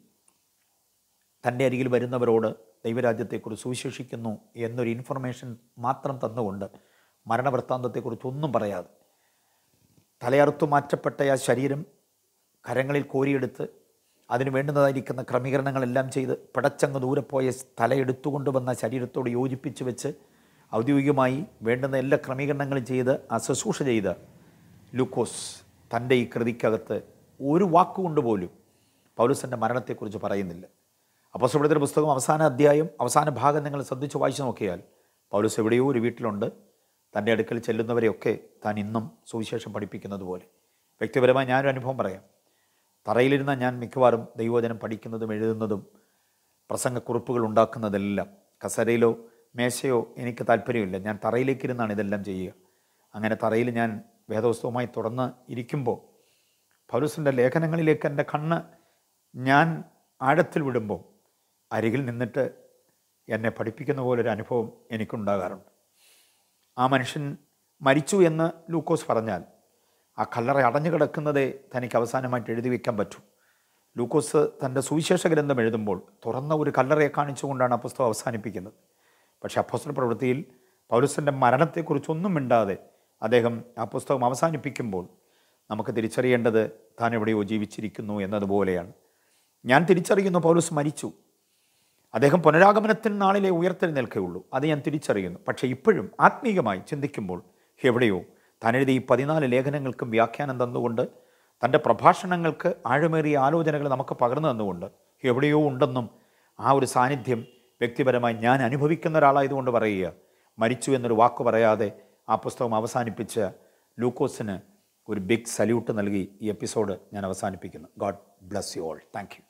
തൻ്റെ അരികിൽ വരുന്നവരോട് ദൈവരാജ്യത്തെക്കുറിച്ച് സുവിശേഷിക്കുന്നു എന്നൊരു ഇൻഫർമേഷൻ മാത്രം തന്നുകൊണ്ട് മരണവൃത്താന്തത്തെക്കുറിച്ച് ഒന്നും പറയാതെ തലയറുത്തു മാറ്റപ്പെട്ട ആ ശരീരം കരങ്ങളിൽ കോരിയെടുത്ത് അതിന് വേണ്ടുന്നതായിരിക്കുന്ന ക്രമീകരണങ്ങളെല്ലാം ചെയ്ത് പിടച്ചങ്ങ് ദൂരെ പോയ തലയെടുത്തുകൊണ്ട് വന്ന ശരീരത്തോട് യോജിപ്പിച്ച് വെച്ച് ഔദ്യോഗികമായി വേണ്ടുന്ന എല്ലാ ക്രമീകരണങ്ങളും ചെയ്ത് ആ ശുശ്രൂഷ ചെയ്ത് ലൂക്കോസ് തൻ്റെ ഈ കൃതിക്കകത്ത് ഒരു വാക്കുകൊണ്ട് പോലും പൗലുസൻ്റെ മരണത്തെക്കുറിച്ച് പറയുന്നില്ല അപ്പോസ്തലരുടെ പുസ്തകം അവസാന അധ്യായം അവസാന ഭാഗം നിങ്ങൾ ശ്രദ്ധിച്ച് വായിച്ചു നോക്കിയാൽ പൗലുസ് എവിടെയോ ഒരു വീട്ടിലുണ്ട് തൻ്റെ അടുക്കൽ ചെല്ലുന്നവരെയൊക്കെ താൻ ഇന്നും സുവിശേഷം പഠിപ്പിക്കുന്നത് പോലെ വ്യക്തിപരമായി ഞാനൊരു അനുഭവം പറയാം തറയിലിരുന്ന ഞാൻ മിക്കവാറും ദൈവവചനം പഠിക്കുന്നതും എഴുതുന്നതും പ്രസംഗക്കുറിപ്പുകൾ ഉണ്ടാക്കുന്നതെല്ലാം കസരയിലോ മേശയോ എനിക്ക് താല്പര്യമില്ല ഞാൻ തറയിലേക്കിരുന്നാണ് ഇതെല്ലാം ചെയ്യുക അങ്ങനെ തറയിൽ ഞാൻ വേദവസ്തുവുമായി തുറന്ന് ഇരിക്കുമ്പോൾ പൗലുസിൻ്റെ ലേഖനങ്ങളിലേക്ക് എൻ്റെ കണ്ണ് ഞാൻ ആഴത്തിൽ വിടുമ്പോൾ അരികിൽ നിന്നിട്ട് എന്നെ പഠിപ്പിക്കുന്ന പോലൊരു അനുഭവം എനിക്കുണ്ടാകാറുണ്ട് ആ മനുഷ്യൻ മരിച്ചു എന്ന് ലൂക്കോസ് പറഞ്ഞാൽ ആ കല്ലറ അടഞ്ഞു കിടക്കുന്നതേ തനിക്ക് അവസാനമായിട്ട് എഴുതി വയ്ക്കാൻ പറ്റൂ ലൂക്കോസ് തൻ്റെ സുവിശേഷ ഗ്രന്ഥം എഴുതുമ്പോൾ തുറന്ന ഒരു കല്ലറയെ കാണിച്ചുകൊണ്ടാണ് ആ പുസ്തകം അവസാനിപ്പിക്കുന്നത് പക്ഷേ അപ്പോസ്റ്റൽ പ്രവൃത്തിയിൽ പൗരസിൻ്റെ മരണത്തെക്കുറിച്ചൊന്നും മിണ്ടാതെ അദ്ദേഹം ആ പുസ്തകം അവസാനിപ്പിക്കുമ്പോൾ നമുക്ക് തിരിച്ചറിയേണ്ടത് താൻ എവിടെയോ ജീവിച്ചിരിക്കുന്നു എന്നതുപോലെയാണ് ഞാൻ തിരിച്ചറിയുന്നു പൗലൂസ് മരിച്ചു അദ്ദേഹം പുനരാഗമനത്തിന് നാളിലെ ഉയർത്തെഴുന്നേൽക്കുകയുള്ളൂ അത് ഞാൻ തിരിച്ചറിയുന്നു പക്ഷേ ഇപ്പോഴും ആത്മീയമായി ചിന്തിക്കുമ്പോൾ എവിടെയോ താൻ എഴുതിയ ഈ പതിനാല് ലേഖനങ്ങൾക്കും വ്യാഖ്യാനം തന്നുകൊണ്ട് തൻ്റെ പ്രഭാഷണങ്ങൾക്ക് ആഴമേറിയ ആലോചനകൾ നമുക്ക് പകർന്നു തന്നുകൊണ്ട് എവിടെയോ ഉണ്ടെന്നും ആ ഒരു സാന്നിധ്യം വ്യക്തിപരമായി ഞാൻ അനുഭവിക്കുന്ന ഒരാളായതുകൊണ്ട് പറയുക മരിച്ചു എന്നൊരു വാക്ക് പറയാതെ ആ പുസ്തകം അവസാനിപ്പിച്ച ലൂക്കോസിന് ഒരു ബിഗ് സല്യൂട്ട് നൽകി ഈ എപ്പിസോഡ് ഞാൻ അവസാനിപ്പിക്കുന്നു God bless you all thank U